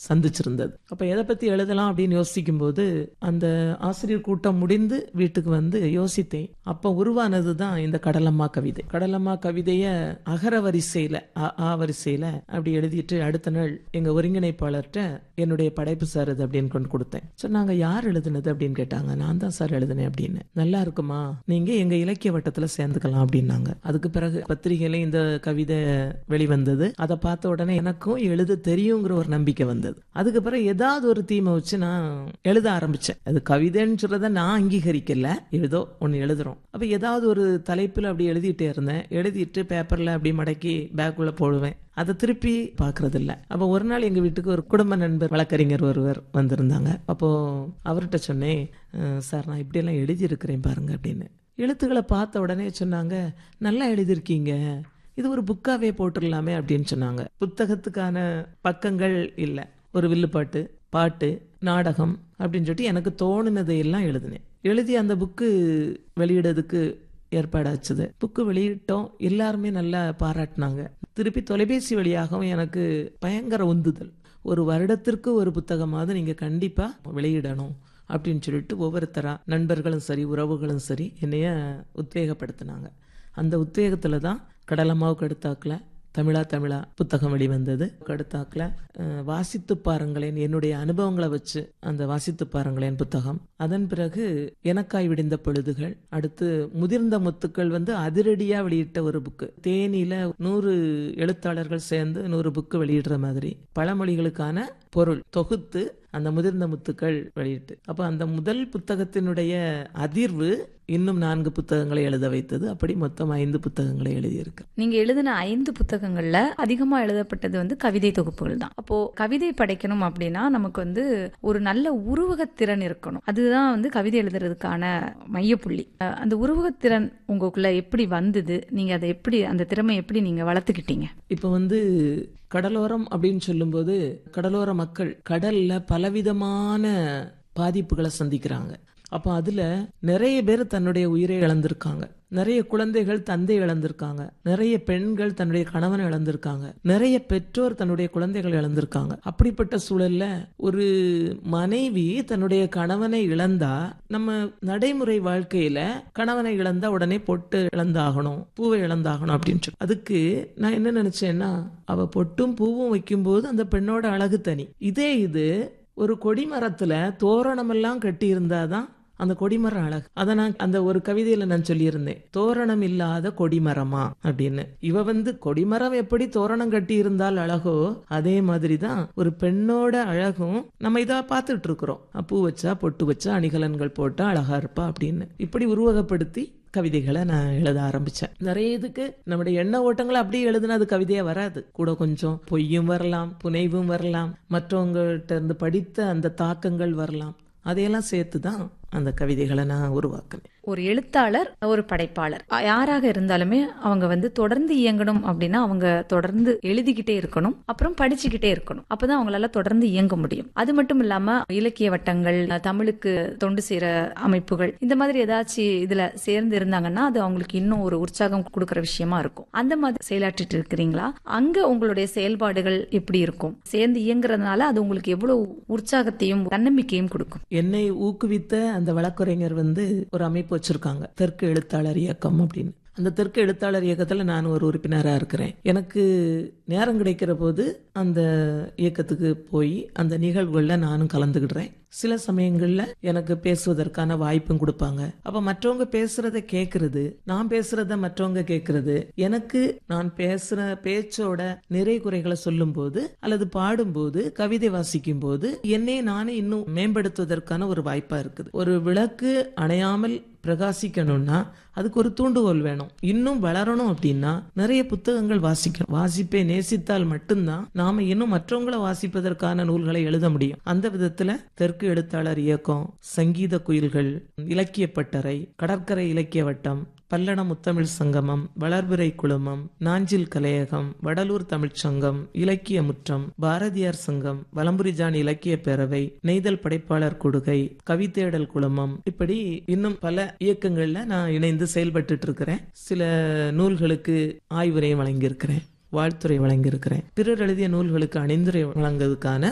சந்திச்சிருந்தது அப்ப எதை பத்தி எழுதலாம் அப்படின்னு யோசிக்கும் போது அந்த ஆசிரியர் கூட்டம் முடிந்து வீட்டுக்கு வந்து யோசித்தேன் அப்ப உருவானது தான் இந்த கடலம்மா கவிதை கடலம்மா கவிதைய அகர வரிசையில அ ஆ வரிசையில அப்படி எழுதிட்டு அடுத்த நாள் எங்க ஒருங்கிணைப்பாளர்கிட்ட என்னுடைய படைப்பு சார் இது அப்படின்னு கொண்டு கொடுத்தேன் சொன்னாங்க யார் எழுதுனது அப்படின்னு கேட்டாங்க நான் தான் சார் எழுதுனேன் அப்படின்னு நல்லா இருக்குமா நீங்க எங்க இலக்கிய வட்டத்துல சேர்ந்துக்கலாம் அப்படின்னாங்க அதுக்கு பிறகு பத்திரிகையில இந்த கவிதை வெளிவந்தது அதை பார்த்த உடனே எனக்கும் எழுத தெரியுங்கிற ஒரு நம்பிக்கை வந்தது அதுக்கு பிறகு ஏதாவது ஒரு தீமை வச்சு நான் எழுத ஆரம்பிச்சேன் அது கவிதைன்னு சொல்றத நான் அங்கீகரிக்கல ஏதோ ஒன்னு எழுதுறோம் அப்ப ஏதாவது ஒரு தலைப்புல அப்படி எழுதிட்டே இருந்தேன் எழுதிட்டு பேப்பர்ல அப்படி மடக்கி பேக்குள்ள போடுவேன் அதை திருப்பி பாக்குறது இல்ல அப்ப ஒரு நாள் எங்க வீட்டுக்கு ஒரு குடும்ப நண்பர் வழக்கறிஞர் ஒருவர் வந்திருந்தாங்க அப்போ அவர்கிட்ட சொன்னேன் "அஹ், சார் நான் இப்படி எல்லாம் எழுதி இருக்கிறேன் பாருங்க அப்படின்னு எழுத்துக்களை பார்த்த உடனே சொன்னாங்க நல்லா எழுதியிருக்கீங்க இது ஒரு புக்காவே போட்டுடலாமே அப்படின்னு சொன்னாங்க புத்தகத்துக்கான பக்கங்கள் இல்லை ஒரு வில்லுப்பாட்டு பாட்டு நாடகம் அப்படின்னு சொல்லிட்டு எனக்கு தோணுனதை எல்லாம் எழுதினேன் எழுதி அந்த புக்கு வெளியிடறதுக்கு ஏற்பாடாச்சுது புக்கு வெளியிட்டோம் எல்லாருமே நல்லா பாராட்டினாங்க திருப்பி தொலைபேசி வழியாகவும் எனக்கு பயங்கர உந்துதல் ஒரு வருடத்திற்கு ஒரு புத்தகமாவது நீங்க கண்டிப்பா வெளியிடணும் அப்படின்னு சொல்லிட்டு ஒவ்வொருத்தரா நண்பர்களும் சரி உறவுகளும் சரி என்னைய உத்வேகப்படுத்தினாங்க அந்த உத்வேகத்துல தான் கடலம்மாவுக்கு அடுத்தாக்குல தமிழா தமிழா புத்தகம் வெளிவந்தது அடுத்தாக்குல அஹ், வாசித்து பாருங்களேன் என்னுடைய அனுபவங்களை வச்சு அந்த வாசித்து பாருங்களேன் புத்தகம் அதன் பிறகு எனக்காய் விடிந்த பொழுதுகள் அடுத்து முதிர்ந்த முத்துக்கள் வந்து அதிரடியா வெளியிட்ட ஒரு புக்கு தேனியில நூறு எழுத்தாளர்கள் சேர்ந்து நூறு புக்கு வெளியிடுற மாதிரி பழமொழிகளுக்கான பொருள் தொகுத்து அந்த முதிர்ந்த முத்துக்கள் வெளியிட்டு அப்ப அந்த முதல் புத்தகத்தினுடைய அதிர்வு இன்னும் நான்கு புத்தகங்களை எழுத வைத்தது அப்படி மொத்தம் ஐந்து புத்தகங்களை எழுதியிருக்கு நீங்க எழுதின ஐந்து புத்தகங்கள்ல அதிகமா எழுதப்பட்டது வந்து கவிதை தொகுப்புகள் தான் அப்போ கவிதை படைக்கணும் அப்படின்னா நமக்கு வந்து ஒரு நல்ல உருவகத்திறன் இருக்கணும் அதுதான் வந்து கவிதை எழுதுறதுக்கான மையப்புள்ளி அஹ் அந்த உருவகத்திறன் உங்களுக்குள்ள எப்படி வந்தது நீங்க அதை எப்படி அந்த திறமை எப்படி நீங்க வளர்த்துக்கிட்டீங்க இப்ப வந்து கடலோரம் அப்படின்னு சொல்லும்போது கடலோர மக்கள் கடல்ல பலவிதமான பாதிப்புகளை சந்திக்கிறாங்க அப்ப அதுல நிறைய பேர் தன்னுடைய உயிரை இழந்திருக்காங்க நிறைய குழந்தைகள் தந்தை இழந்திருக்காங்க நிறைய பெண்கள் தன்னுடைய கணவனை இழந்திருக்காங்க நிறைய பெற்றோர் தன்னுடைய குழந்தைகள் இழந்திருக்காங்க அப்படிப்பட்ட சூழல்ல ஒரு மனைவி தன்னுடைய கணவனை இழந்தா நம்ம நடைமுறை வாழ்க்கையில கணவனை இழந்தா உடனே பொட்டு இழந்தாகணும் பூவை இழந்தாகணும் அப்படின்னு சொல்லி அதுக்கு நான் என்ன நினைச்சேன்னா அவ பொட்டும் பூவும் வைக்கும்போது அந்த பெண்ணோட அழகு தனி இதே இது ஒரு கொடிமரத்துல தோரணமெல்லாம் கட்டி இருந்தாதான் அந்த கொடிமரம் அழகு அதை நான் அந்த ஒரு கவிதையில நான் சொல்லியிருந்தேன் தோரணம் இல்லாத கொடிமரமா அப்படின்னு இவ வந்து கொடிமரம் எப்படி தோரணம் கட்டி இருந்தால் அழகோ அதே மாதிரிதான் ஒரு பெண்ணோட அழகும் நம்ம இதா பார்த்துட்டு இருக்கிறோம் பூ வச்சா பொட்டு வச்சா அணிகலன்கள் போட்டா அழகா இருப்பா அப்படின்னு இப்படி உருவகப்படுத்தி கவிதைகளை நான் எழுத ஆரம்பிச்சேன் நிறைய இதுக்கு நம்முடைய எண்ண ஓட்டங்களை அப்படியே எழுதுனா அது கவிதையா வராது கூட கொஞ்சம் பொய்யும் வரலாம் புனைவும் வரலாம் மற்றவங்கள்ட்ட இருந்து படித்த அந்த தாக்கங்கள் வரலாம் அதையெல்லாம் சேர்த்து தான் அந்த கவிதைகளை நான் உருவாக்கினேன் ஒரு எழுத்தாளர் ஒரு படைப்பாளர் அ- யாராக இருந்தாலுமே அவங்க வந்து தொடர்ந்து இயங்கணும் அப்படின்னா அவங்க தொடர்ந்து எழுதிக்கிட்டே இருக்கணும் அப்புறம் படிச்சுக்கிட்டே இருக்கணும் அப்பதான் அவங்களால தொடர்ந்து இயங்க முடியும் அது மட்டும் இல்லாம இலக்கிய வட்டங்கள் தமிழுக்கு தொண்டு செய்யற அமைப்புகள் இந்த மாதிரி ஏதாச்சும் இதுல சேர்ந்து இருந்தாங்கன்னா அது அவங்களுக்கு இன்னும் ஒரு உற்சாகம் கொடுக்கற விஷயமா இருக்கும் அந்த மாதிரி செயலாற்றிட்டு இருக்கிறீங்களா அங்க உங்களுடைய செயல்பாடுகள் எப்படி இருக்கும் சேர்ந்து இயங்குறதுனால அது உங்களுக்கு எவ்வளவு உற்சாகத்தையும் தன்னம்பிக்கையும் கொடுக்கும் என்னை ஊக்குவித்த அந்த வழக்குரைஞர் வந்து ஒரு அமைப்பு வச்சிருக்காங்க தெற்கு எழுத்தாளர் இயக்கம் அப்படின்னு அந்த தெற்கு எழுத்தாளர் இயக்கத்துல நான் ஒரு உறுப்பினரா இருக்கிறேன் எனக்கு நேரம் கிடைக்கிற போது அந்த இயக்கத்துக்கு போய் அந்த நிகழ்வுகள்ல நானும் கலந்துக்கிடுறேன் சில சமயங்கள்ல எனக்கு பேசுவதற்கான வாய்ப்பும் கொடுப்பாங்க அப்ப மற்றவங்க பேசுறத கேக்குறது நான் பேசுறத மற்றவங்க கேக்குறது எனக்கு நான் பேசுற பேச்சோட நிறை குறைகளை சொல்லும் போது அல்லது பாடும்போது கவிதை வாசிக்கும் போது என்னை நானே இன்னும் மேம்படுத்துவதற்கான ஒரு வாய்ப்பா இருக்குது ஒரு விளக்கு அணையாமல் பிரகாசிக்கணும்னா அதுக்கு ஒரு தூண்டுகோல் வேணும் இன்னும் வளரணும் அப்படின்னா நிறைய புத்தகங்கள் வாசிக்கணும் வாசிப்பை நேசித்தால் மட்டும்தான் நாம இன்னும் மற்றவங்களை வாசிப்பதற்கான நூல்களை எழுத முடியும் அந்த விதத்துல தெற்கு எழுத்தாளர் இயக்கம் சங்கீத குயில்கள் இலக்கிய பட்டறை கடற்கரை இலக்கிய வட்டம் பல்லண முத்தமிழ் சங்கமம் வளர்பிறை குழுமம் நாஞ்சில் கலையகம் வடலூர் தமிழ்ச் சங்கம் இலக்கிய முற்றம் பாரதியார் சங்கம் வலம்புரிஜான் இலக்கிய பேரவை நெய்தல் படைப்பாளர் கொடுகை கவிதேடல் குழுமம் இப்படி இன்னும் பல இயக்கங்கள்ல நான் இணைந்து செயல்பட்டு இருக்கிறேன் சில நூல்களுக்கு ஆய்வுரை வழங்கியிருக்கிறேன் வாழ்த்துறை வழங்கியிருக்கிறேன் பிறர் எழுதிய நூல்களுக்கு அணிந்துரை வழங்குவதற்கான